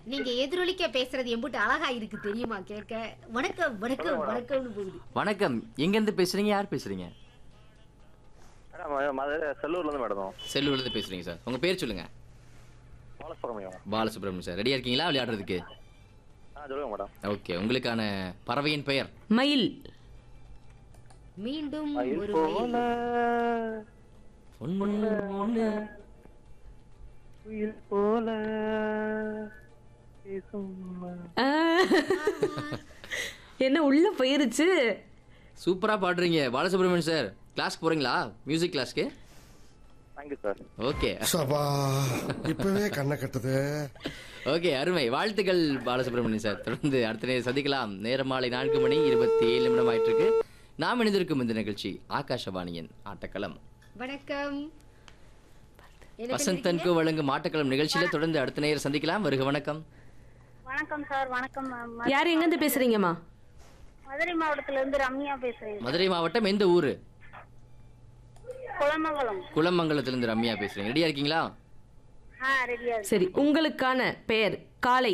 நீங்க எதிரொலிக்க பேசுறது எம்புட்டு அழகா இருக்கு தெரியுமா கேட்க வணக்கம் வணக்கம் வணக்கம்னு போகுது வணக்கம் எங்கேருந்து பேசுறீங்க யார் பேசுறீங்க மேடம் மதுரை செல்லூர்ல இருந்து மேடம் செல்லூர்லேருந்து பேசுறீங்க சார் உங்க பேர் சொல்லுங்க பாலசுப்ரமணியம் பாலசுப்ரமணியம் சார் ரெடியா இருக்கீங்களா விளையாடுறதுக்கு ஆ சொல்லுங்க மேடம் ஓகே உங்களுக்கான பறவையின் பெயர் மயில் மீண்டும் மயில் ஒரு போல ஒண்ணு ஒண்ணு உயிர் போல பேசும் ஆ. என்ன உள்ள போயிருச்சு சூப்பரா பாடுறீங்க பாலசுப்ரமணியம் சார் கிளாஸ்க்கு போறீங்களா மியூசிக் கிளாஸ்க்கு தேங்க்யூ சார் ஓகே சபா இப்பவே கண்ணை கட்டுது ஓகே அருமை வாழ்த்துக்கள் பாலசுப்ரமணியம் சார் தொடர்ந்து அடுத்த நேரம் சந்திக்கலாம் நேரம் மாலை நான்கு மணி இருபத்தி ஏழு நிமிடம் ஆயிட்டு இருக்கு நாம் இணைந்திருக்கும் இந்த நிகழ்ச்சி ஆகாஷவாணியின் ஆட்டக்களம் வணக்கம் என்ன வசந்தன்கு வழங்கும் ஆட்டக்களம் நிகழ்ச்சியில தொடர்ந்து அடுத்த நேரம் சந்திக்கலாம் வருக வணக்கம் வணக்கம் சார் வணக்கம் மேம் யார் எங்க இருந்து பேசுறீங்கம்மா மதுரை மாவட்டத்துல இருந்து ரம்யா பேசுறேன் மதுரை மாவட்டம் எந்த ஊரு குளமங்கலம் குளமங்கலத்திலிருந்து ரம்யா பேசுறீங்க ரெடியா இருக்கீங்களா ஆ ரெடியா இருக்கு சரி உங்களுக்கான பெயர் காலை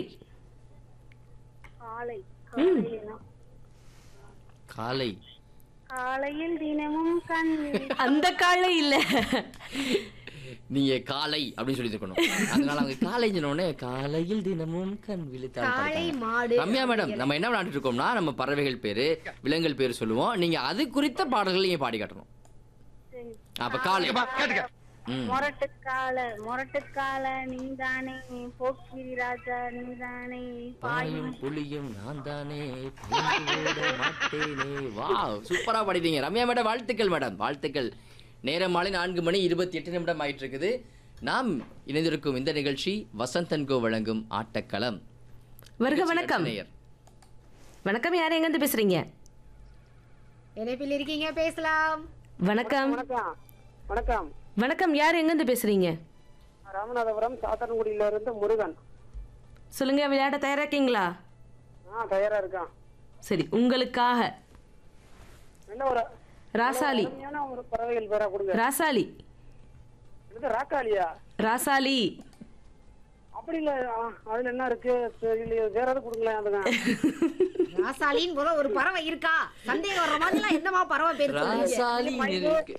காலை காலையில காலை காலையில் தினமும் கண் விழி- அந்த காலை இல்ல நீங்க காலை அப்படின்னு சொல்லி இருக்கணும் அதனால அவங்க காலை உடனே காலையில் தினமும் கண் விழித்தால் காளை படைத்தாங்க. மாடு ரம்யா மேடம் நம்ம என்ன விளையாண்டுட்டு இருக்கோம்னா நம்ம பறவைகள் பேரு விலங்குகள் பேரு சொல்லுவோம் நீங்க அது குறித்த பாடல்கள் நீங்க பாடி காட்டணும் சரி. அப்ப காலை ம். மொரட்டு கால மொரட்டு கால நீதானே போக்கிரி ராஜா நீதானே பாயும் பாயும் புலியும் நான் தானே பயந்து ஓட மாட்டேனே வா சூப்பரா பாடிட்டீங்க ரம்யா மேடம் வாழ்த்துக்கள் மேடம் வாழ்த்துக்கள் நேரம் மாலை நான்கு மணி இருபத்தி எட்டு நிமிடம் ஆயிட்டு இருக்குது நாம் இணைந்திருக்கும் இந்த நிகழ்ச்சி வசந்தன்கோ வழங்கும் ஆட்டக்களம் வருக வணக்கம் நேயர். வணக்கம் யார் எங்க இருந்து பேசுறீங்க இணைப்பில் இருக்கீங்க பேசலாம் வணக்கம் வணக்கம் வணக்கம் வணக்கம் யார் எங்க இருந்து பேசுறீங்க ராமநாதபுரம் சாத்தன்குடியில இருந்து முருகன் சொல்லுங்க விளையாட தயாரா இருக்கீங்களா ஆ தயாரா இருக்கான் சரி உங்களுக்காக என்ன ஒரு ராசாலி அருமையான ஒரு பறவைகள் பேரா கொடுங்க ராசாலி இது ராக்காலியா ராசாலி அப்படி இல்ல ஆ, அதுல என்ன இருக்கு தெரியலையே வேற எதாவது கொடுங்களேன் அதுங்க ராசாலின்னு போல ஒரு பறவை இருக்கா சந்தேகம் வர்ற மாதிரிலாம் என்னமா பறவை பேர் சொல்றீங்க ராசாலி இருக்கு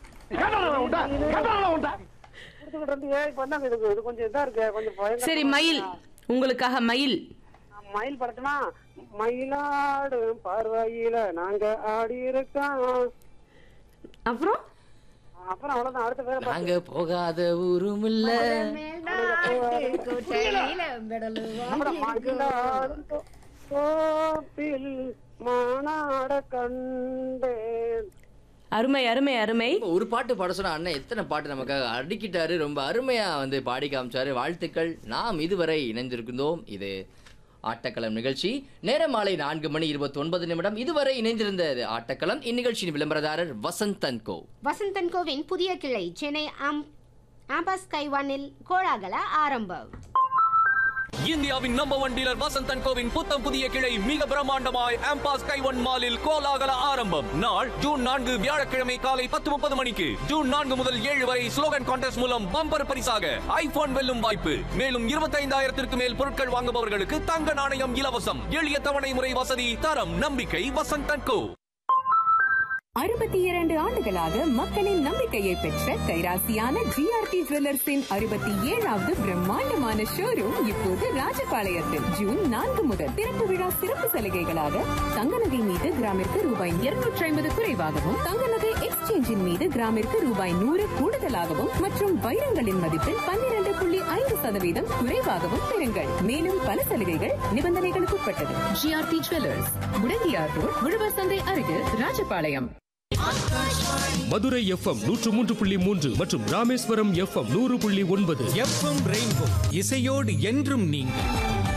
கொடுத்துக்கிட்டு இருந்து இப்ப என்ன இது இது கொஞ்சம் இதா இருக்கு கொஞ்சம் பயங்கரமா சரி மயில் உங்களுக்காக மயில் ஆ, மயில் படத்துனா மயிலாடு பார்வையில நாங்க ஆடி இருக்கோம் அப்புறம் அப்புறம் அவ்வளவுதான் அடுத்த பேர நாங்க போகாத ஊரும் இல்ல மேல்நாட்டு கோட்டையில மெடலு அப்புறம் மயிலாடும் தோ- தோப்பில் மானாட கண்டேன் அருமை அருமை அருமை இப்ப ஒரு பாட்டு பாட சொன்னா அண்ணன் எத்தனை பாட்டு நமக்காக அடிக்கிட்டாரு ரொம்ப அருமையா வந்து பாடி காமிச்சாரு வாழ்த்துக்கள் நாம் இதுவரை இணைந்திருந்தோம் இது ஆட்டக்களம் நிகழ்ச்சி நேரம் மாலை நான்கு மணி இருபத்தி ஒன்பது நிமிடம் இதுவரை இணைந்திருந்த ஆட்டக்களம் இந்நிகழ்ச்சியின் விளம்பரதாரர் வசந்தன் கோ வசந்தன் கோவின் புதிய கிளை சென்னை ஆம் ஆம்பஸ் கைவானில் கோலாகல ஆரம்பம் இந்தியாவின் நம்பர் ஒன் டீலர் வசந்தன் கோவின் புத்தம் புதிய கிளை மிக பிரம்மாண்டமாய் ஆம்பாஸ் கைவன் மாலில் கோலாகல ஆரம்பம் நாள் ஜூன் நான்கு வியாழக்கிழமை காலை பத்து முப்பது மணிக்கு ஜூன் நான்கு முதல் ஏழு வரை ஸ்லோகன் கான்டெஸ்ட் மூலம் பம்பர் பரிசாக ஐபோன் வெல்லும் வாய்ப்பு மேலும் இருபத்தைந்தாயிரத்திற்கு மேல் பொருட்கள் வாங்குபவர்களுக்கு தங்க நாணயம் இலவசம் எளிய தவணை முறை வசதி தரம் நம்பிக்கை வசந்தன் கோ அறுபத்தி இரண்டு ஆண்டுகளாக மக்களின் நம்பிக்கையை பெற்ற கைராசியான ஜிஆர்டி ஜுவல்லர்ஸின் அறுபத்தி ஏழாவது பிரம்மாண்டமான ஷோரூம் இப்போது ராஜபாளையத்தில் ஜூன் நான்கு முதல் திறப்பு விழா சிறப்பு சலுகைகளாக தங்க நகை மீது கிராமிற்கு ரூபாய் இருநூற்றி ஐம்பது குறைவாகவும் தங்க நகை எக்ஸ்சேஞ்சின் மீது கிராமிற்கு ரூபாய் நூறு கூடுதலாகவும் மற்றும் வைரங்களின் மதிப்பில் பன்னிரண்டு புள்ளி ஐந்து சதவீதம் குறைவாகவும் பெறுங்கள் மேலும் பல சலுகைகள் நிபந்தனைகளுக்கு உட்பட்டது ஜிஆர்டி ஜுவல்லர்ஸ் முடங்கியார் ரோட் உழவர் சந்தை அருகில் ராஜபாளையம் மதுரை எஃப்எம் நூற்று மூன்று புள்ளி மூன்று மற்றும் ராமேஸ்வரம் எஃப்எம் நூறு புள்ளி ஒன்பது எஃப்எம் ரெயின்போ இசையோடு என்றும் நீங்கள்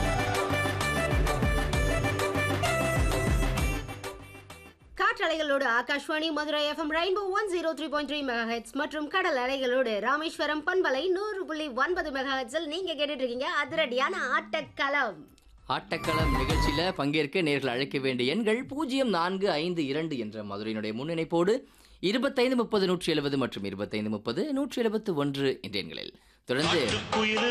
காற்றலைகளோடு Akashvani Madurai FM rainbow one zero three point three megahertz மற்றும் கடல் அலைகளோடு ராமேஸ்வரம் பண்பலை நூறு புள்ளி ஒன்பது மெகாஹெட்ஸில் நீங்க கேட்டுட்டு இருக்கீங்க அதிரடியான ஆட்டக்களம் ஆட்டக்களம் நிகழ்ச்சியில பங்கேற்க நேர்கள் அழைக்க வேண்டிய எண்கள் பூஜ்ஜியம் நான்கு ஐந்து இரண்டு என்ற மதுரையினுடைய முன்னிணைப்போடு இருபத்தைந்து முப்பது நூற்றி எழுபது மற்றும் இருபத்தைந்து முப்பது நூற்றி எழுபத்து ஒன்று என்ற எண்களில் தொடர்ந்து